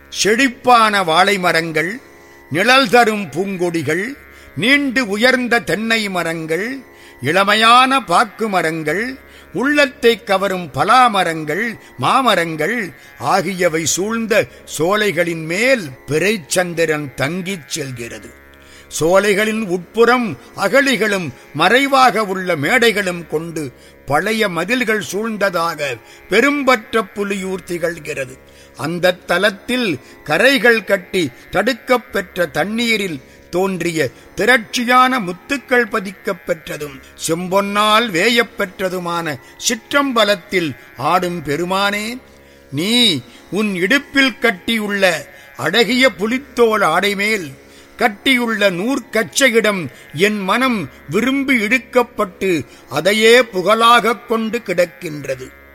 செழிப்பான வாழை மரங்கள் நிழல் தரும் பூங்கொடிகள் நீண்டு உயர்ந்த தென்னை மரங்கள் இளமையான பாக்கு மரங்கள் உள்ளத்தை கவரும் பலா மரங்கள் மாமரங்கள் ஆகியவை சூழ்ந்த சோலைகளின் மேல் பிறைச்சந்திரன் தங்கிச் செல்கிறது சோலைகளின் உட்புறம் அகழிகளும் மறைவாக உள்ள மேடைகளும் கொண்டு பழைய மதில்கள் சூழ்ந்ததாக பெரும்பற்ற புலியூர் திகழ்கிறது அந்த தலத்தில் கரைகள் கட்டி தடுக்கப் பெற்ற தண்ணீரில் தோன்றிய திரட்சியான முத்துக்கள் பதிக்கப் பெற்றதும் செம்பொன்னால் வேயப் பெற்றதுமான சிற்றம்பலத்தில் ஆடும் பெருமானே நீ உன் இடுப்பில் கட்டியுள்ள அழகிய புலித்தோல் ஆடைமேல் கட்டியுள்ள நூற்கச்சையிடம் என் மனம் விரும்பி இழுக்கப்பட்டு அதையே புகழாகக் கொண்டு கிடக்கின்றது